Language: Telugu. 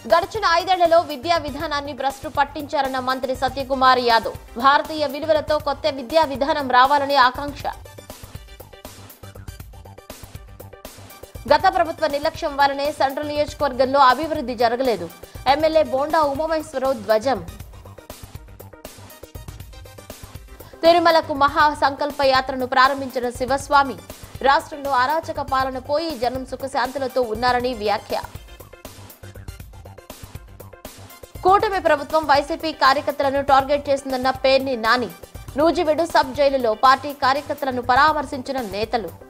గడిచిన ఐదేళ్లలో విద్యా విధానాన్ని భ్రష్టు పట్టించారన్న మంత్రి సత్యకుమార్ యాదవ్ భారతీయ విలువలతో కొత్త విద్యా విధానం రావాలని ఆకాంక్ష గత ప్రభుత్వ నిర్లక్ష్యం వల్లనే సెంట్రల్ నియోజకవర్గంలో అభివృద్ధి జరగలేదు ఎమ్మెల్యే బోండా ఉమామేశ్వరరావు ధ్వజం తిరుమలకు మహా సంకల్ప యాత్రను ప్రారంభించిన శివస్వామి రాష్ట్రంలో అరాచక పాలన పోయి జనం సుఖశాంతులతో ఉన్నారని వ్యాఖ్య కూటమి ప్రభుత్వం వైసీపీ కార్యకర్తలను టార్గెట్ చేసిందన్న పేర్ని నాని నూజివీడు సబ్ జైలులో పార్టీ కార్యకర్తలను పరామర్శించిన నేతలు